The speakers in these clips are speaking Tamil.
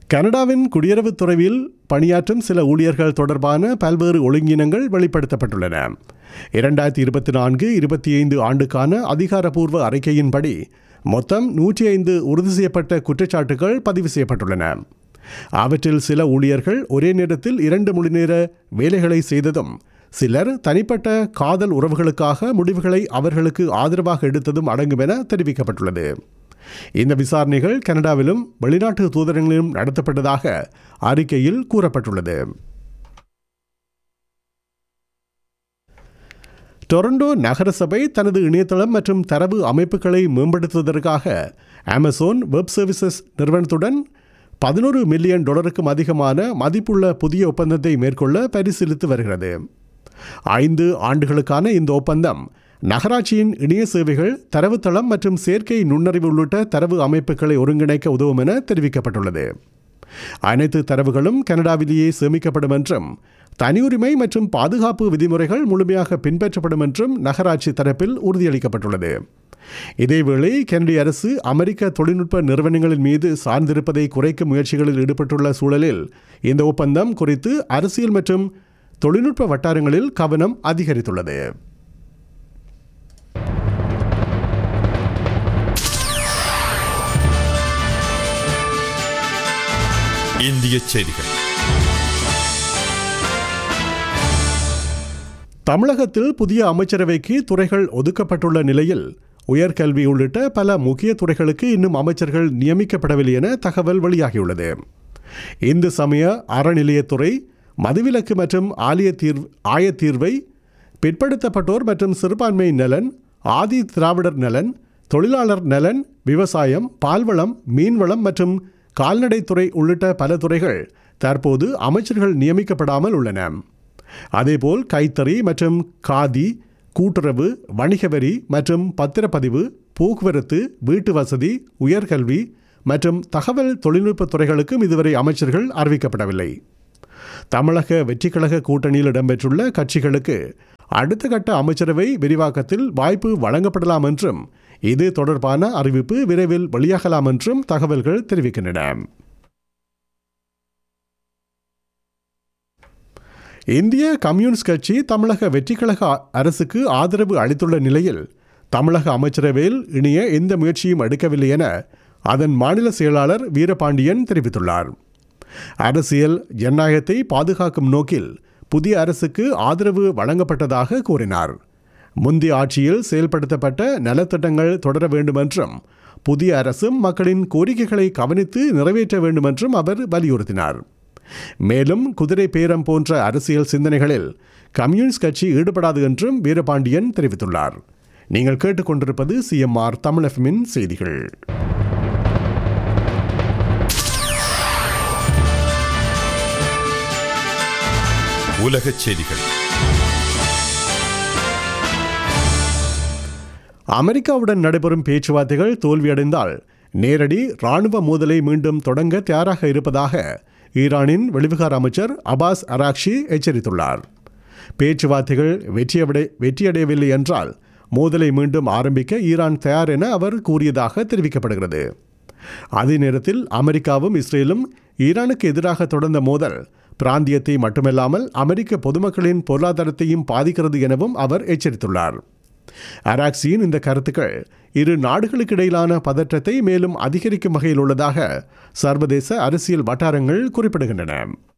கனடாவின் குடியரவுத் துறையில் பணியாற்றும் சில ஊழியர்கள் தொடர்பான பல்வேறு ஒழுங்கினங்கள் வெளிப்படுத்தப்பட்டுள்ளன இரண்டாயிரத்தி இருபத்தி நான்கு இருபத்தி ஐந்து ஆண்டுக்கான அதிகாரப்பூர்வ அறிக்கையின்படி மொத்தம் நூற்றி ஐந்து உறுதி செய்யப்பட்ட குற்றச்சாட்டுகள் பதிவு செய்யப்பட்டுள்ளன அவற்றில் சில ஊழியர்கள் ஒரே நேரத்தில் இரண்டு மணி நேர வேலைகளை செய்ததும் சிலர் தனிப்பட்ட காதல் உறவுகளுக்காக முடிவுகளை அவர்களுக்கு ஆதரவாக எடுத்ததும் அடங்கும் என தெரிவிக்கப்பட்டுள்ளது இந்த விசாரணைகள் கனடாவிலும் வெளிநாட்டு தூதரங்களிலும் நடத்தப்பட்டதாக அறிக்கையில் கூறப்பட்டுள்ளது டொரண்டோ நகரசபை தனது இணையதளம் மற்றும் தரவு அமைப்புகளை மேம்படுத்துவதற்காக அமேசான் வெப் சர்வீசஸ் நிறுவனத்துடன் பதினோரு மில்லியன் டாலருக்கும் அதிகமான மதிப்புள்ள புதிய ஒப்பந்தத்தை மேற்கொள்ள பரிசீலித்து வருகிறது ஐந்து ஆண்டுகளுக்கான இந்த ஒப்பந்தம் நகராட்சியின் இணைய சேவைகள் தரவுத்தளம் மற்றும் செயற்கை நுண்ணறிவு உள்ளிட்ட தரவு அமைப்புகளை ஒருங்கிணைக்க உதவும் என தெரிவிக்கப்பட்டுள்ளது அனைத்து தரவுகளும் கனடாவிலேயே சேமிக்கப்படும் என்றும் தனியுரிமை மற்றும் பாதுகாப்பு விதிமுறைகள் முழுமையாக பின்பற்றப்படும் என்றும் நகராட்சி தரப்பில் உறுதியளிக்கப்பட்டுள்ளது இதேவேளை கனடிய அரசு அமெரிக்க தொழில்நுட்ப நிறுவனங்களின் மீது சார்ந்திருப்பதை குறைக்கும் முயற்சிகளில் ஈடுபட்டுள்ள சூழலில் இந்த ஒப்பந்தம் குறித்து அரசியல் மற்றும் தொழில்நுட்ப வட்டாரங்களில் கவனம் அதிகரித்துள்ளது இந்திய செய்திகள் தமிழகத்தில் புதிய அமைச்சரவைக்கு துறைகள் ஒதுக்கப்பட்டுள்ள நிலையில் உயர்கல்வி உள்ளிட்ட பல முக்கிய துறைகளுக்கு இன்னும் அமைச்சர்கள் நியமிக்கப்படவில்லை என தகவல் வெளியாகியுள்ளது இந்து சமய அறநிலையத்துறை மதுவிலக்கு மற்றும் ஆலய தீர்வு ஆயத்தீர்வை பிற்படுத்தப்பட்டோர் மற்றும் சிறுபான்மை நலன் ஆதி திராவிடர் நலன் தொழிலாளர் நலன் விவசாயம் பால்வளம் மீன்வளம் மற்றும் கால்நடைத்துறை உள்ளிட்ட பல துறைகள் தற்போது அமைச்சர்கள் நியமிக்கப்படாமல் உள்ளன அதேபோல் கைத்தறி மற்றும் காதி கூட்டுறவு வணிக வரி மற்றும் பத்திரப்பதிவு போக்குவரத்து வீட்டு வசதி உயர்கல்வி மற்றும் தகவல் தொழில்நுட்ப துறைகளுக்கும் இதுவரை அமைச்சர்கள் அறிவிக்கப்படவில்லை தமிழக வெற்றிக்கழக கூட்டணியில் இடம்பெற்றுள்ள கட்சிகளுக்கு அடுத்த கட்ட அமைச்சரவை விரிவாக்கத்தில் வாய்ப்பு வழங்கப்படலாம் என்றும் இது தொடர்பான அறிவிப்பு விரைவில் வெளியாகலாம் என்றும் தகவல்கள் தெரிவிக்கின்றன இந்திய கம்யூனிஸ்ட் கட்சி தமிழக வெற்றிக்கழக அரசுக்கு ஆதரவு அளித்துள்ள நிலையில் தமிழக அமைச்சரவையில் இணைய எந்த முயற்சியும் எடுக்கவில்லை என அதன் மாநில செயலாளர் வீரபாண்டியன் தெரிவித்துள்ளார் அரசியல் ஜனநாயகத்தை பாதுகாக்கும் நோக்கில் புதிய அரசுக்கு ஆதரவு வழங்கப்பட்டதாக கூறினார் முந்தைய ஆட்சியில் செயல்படுத்தப்பட்ட நலத்திட்டங்கள் தொடர வேண்டுமென்றும் புதிய அரசும் மக்களின் கோரிக்கைகளை கவனித்து நிறைவேற்ற வேண்டுமென்றும் அவர் வலியுறுத்தினார் மேலும் குதிரை பேரம் போன்ற அரசியல் சிந்தனைகளில் கம்யூனிஸ்ட் கட்சி ஈடுபடாது என்றும் வீரபாண்டியன் தெரிவித்துள்ளார் நீங்கள் கேட்டுக்கொண்டிருப்பது சிஎம்ஆர் தமிழ் எஃப்எம்மின் செய்திகள் உலகச் செய்திகள் அமெரிக்காவுடன் நடைபெறும் பேச்சுவார்த்தைகள் தோல்வியடைந்தால் நேரடி ராணுவ மோதலை மீண்டும் தொடங்க தயாராக இருப்பதாக ஈரானின் வெளிவிகார அமைச்சர் அபாஸ் அராக்ஷி எச்சரித்துள்ளார் பேச்சுவார்த்தைகள் வெற்றியடை வெற்றியடையவில்லை என்றால் மோதலை மீண்டும் ஆரம்பிக்க ஈரான் தயார் என அவர் கூறியதாக தெரிவிக்கப்படுகிறது அதே நேரத்தில் அமெரிக்காவும் இஸ்ரேலும் ஈரானுக்கு எதிராக தொடர்ந்த மோதல் பிராந்தியத்தை மட்டுமல்லாமல் அமெரிக்க பொதுமக்களின் பொருளாதாரத்தையும் பாதிக்கிறது எனவும் அவர் எச்சரித்துள்ளார் அராக்சியின் இந்த கருத்துக்கள் இரு நாடுகளுக்கிடையிலான பதற்றத்தை மேலும் அதிகரிக்கும் வகையில் உள்ளதாக சர்வதேச அரசியல் வட்டாரங்கள் குறிப்பிடுகின்றன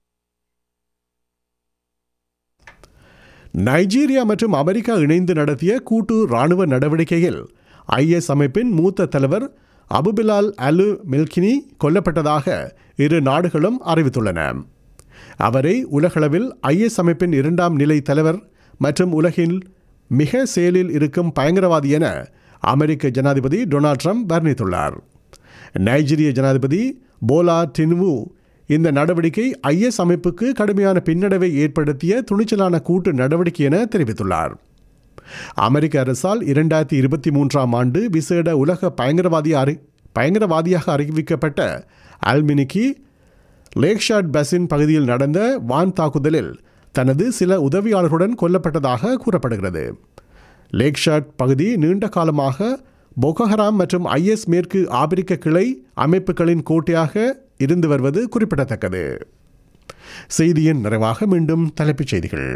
நைஜீரியா மற்றும் அமெரிக்கா இணைந்து நடத்திய கூட்டு ராணுவ நடவடிக்கையில் ஐஎஸ் அமைப்பின் மூத்த தலைவர் அபுபிலால் அலு மில்கினி கொல்லப்பட்டதாக இரு நாடுகளும் அறிவித்துள்ளன அவரை உலகளவில் ஐஎஸ் அமைப்பின் இரண்டாம் நிலை தலைவர் மற்றும் உலகில் மிக செயலில் இருக்கும் பயங்கரவாதி என அமெரிக்க ஜனாதிபதி டொனால்ட் ட்ரம்ப் வர்ணித்துள்ளார் நைஜீரிய ஜனாதிபதி போலா டின்வு இந்த நடவடிக்கை ஐஎஸ் அமைப்புக்கு கடுமையான பின்னடைவை ஏற்படுத்திய துணிச்சலான கூட்டு நடவடிக்கை என தெரிவித்துள்ளார் அமெரிக்க அரசால் இரண்டாயிரத்தி இருபத்தி மூன்றாம் ஆண்டு விசேட உலக பயங்கரவாதி அறி பயங்கரவாதியாக அறிவிக்கப்பட்ட அல்மினிக்கி லேக்ஷாட் பசின் பகுதியில் நடந்த வான் தாக்குதலில் தனது சில உதவியாளர்களுடன் கொல்லப்பட்டதாக கூறப்படுகிறது லேக்ஷாட் பகுதி நீண்ட காலமாக பொகஹராம் மற்றும் ஐஎஸ் மேற்கு ஆப்பிரிக்க கிளை அமைப்புகளின் கோட்டையாக இருந்து வருவது குறிப்பிடத்தக்கது செய்தியின் நிறைவாக மீண்டும் தலைப்புச் செய்திகள்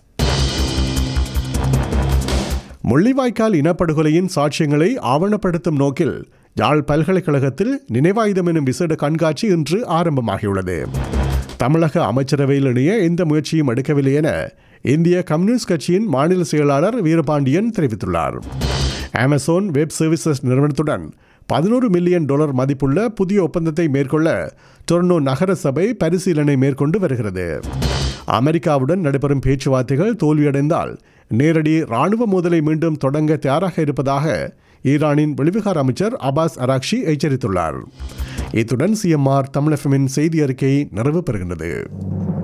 முள்ளிவாய்க்கால் இனப்படுகொலையின் சாட்சியங்களை ஆவணப்படுத்தும் நோக்கில் யாழ் பல்கலைக்கழகத்தில் நினைவாயுதம் எனும் விசேட கண்காட்சி இன்று ஆரம்பமாகியுள்ளது தமிழக அமைச்சரவையில் இணைய எந்த முயற்சியும் எடுக்கவில்லை என இந்திய கம்யூனிஸ்ட் கட்சியின் மாநில செயலாளர் வீரபாண்டியன் தெரிவித்துள்ளார் அமேசான் வெப் சர்வீசஸ் நிறுவனத்துடன் பதினோரு மில்லியன் டாலர் மதிப்புள்ள புதிய ஒப்பந்தத்தை மேற்கொள்ள டொர்னோ நகர சபை பரிசீலனை மேற்கொண்டு வருகிறது அமெரிக்காவுடன் நடைபெறும் பேச்சுவார்த்தைகள் தோல்வியடைந்தால் நேரடி ராணுவ மோதலை மீண்டும் தொடங்க தயாராக இருப்பதாக ஈரானின் வெளிவிகார அமைச்சர் அபாஸ் அராக்ஷி எச்சரித்துள்ளார் இத்துடன் சிஎம்ஆர் தமிழ் எஃப்எம்மின் செய்தி அறிக்கை நிறைவு பெறுகின்றது